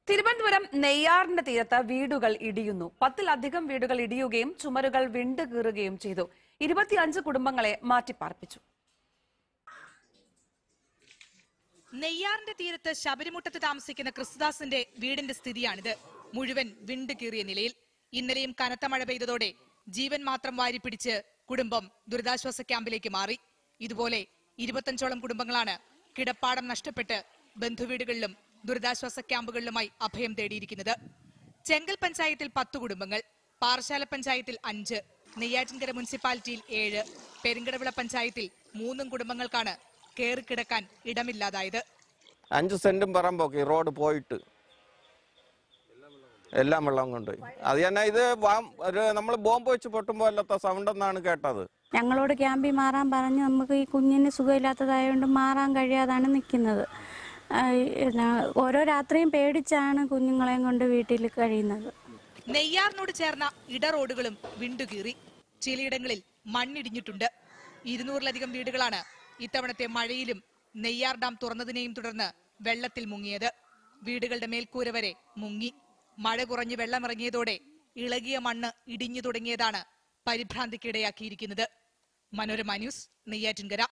തിരുവനന്തപുരം നെയ്യാറിന്റെ തീരത്ത് വീടുകൾ ഇടിയുന്നു പത്തിലധികം വീടുകൾ ഇടിയുകയും ചുമരുകൾ വിണ്ടുകീറുകയും ചെയ്തു ഇരുപത്തിയഞ്ച് കുടുംബങ്ങളെ മാറ്റിപ്പാർപ്പിച്ചു നെയ്യാറിന്റെ തീരത്ത് ശബരിമുട്ടത്ത് താമസിക്കുന്ന ക്രിസ്തുദാസിന്റെ വീടിന്റെ സ്ഥിതിയാണിത് മുഴുവൻ വിണ്ടു കീറിയ നിലയിൽ ഇന്നലെയും കനത്ത മഴ പെയ്തതോടെ ജീവൻ മാത്രം വാരിപ്പിടിച്ച് കുടുംബം ദുരിതാശ്വാസ ക്യാമ്പിലേക്ക് മാറി ഇതുപോലെ ഇരുപത്തഞ്ചോളം കുടുംബങ്ങളാണ് കിടപ്പാടം നഷ്ടപ്പെട്ട് ബന്ധുവീടുകളിലും ദുരിതാശ്വാസ ക്യാമ്പുകളിലുമായി അഭയം തേടിയിരിക്കുന്നത് ചെങ്കൽ പഞ്ചായത്തിൽ പത്ത് കുടുംബങ്ങൾ പാറശാല പഞ്ചായത്തിൽ അഞ്ച് നെയ്യാറ്റിൻകര മുനിസിപ്പാലിറ്റിയിൽ ഏഴ് പെരുങ്കടവിള പഞ്ചായത്തിൽ മൂന്നും കുടുംബങ്ങൾക്കാണ് കേറിക്കിടക്കാൻ ഇടമില്ലാതായത് അഞ്ച് സെന്റും പറമ്പോക്കി റോഡ് പോയിട്ട് എല്ലാം വെള്ളം കൊണ്ടുപോയി അത് തന്നെ ഇത് നമ്മൾ ബോംബ് വെച്ച് പൊട്ടുമ്പോൾ അല്ലാത്ത സൗണ്ട് എന്നാണ് കേട്ടത് ഞങ്ങളോട് ക്യാമ്പിൽ മാറാൻ പറഞ്ഞ് നമുക്ക് ഈ കുഞ്ഞിന് സുഖമില്ലാത്തതായതുകൊണ്ട് മാറാൻ കഴിയാതാണ് നിൽക്കുന്നത് ആ, പിന്നെ ഓരോ രാത്രിയും പേടിച്ചാണ് കുഞ്ഞുങ്ങളെയും കൊണ്ട് വീട്ടിൽ കഴിയുന്നത് നെയ്യാറിനോട് ചേർന്ന ഇടറോഡുകളും വിണ്ടുകീറി ചിലയിടങ്ങളിൽ മണ്ണിടിഞ്ഞിട്ടുണ്ട് ഇരുന്നൂറിലധികം വീടുകളാണ് ഇത്തവണത്തെ മഴയിലും നെയ്യാർ ഡാം തുറന്നതിനെയും തുടർന്ന് വെള്ളത്തിൽ മുങ്ങിയത് വീടുകളുടെ മേൽക്കൂര വരെ മുങ്ങി മഴ കുറഞ്ഞ് വെള്ളമിറങ്ങിയതോടെ ഇളകിയ മണ്ണ് ഇടിഞ്ഞു തുടങ്ങിയതാണ് പരിഭ്രാന്തിക്കിടയാക്കിയിരിക്കുന്നത് മനോരമ ന്യൂസ് നെയ്യാറ്റിൻകര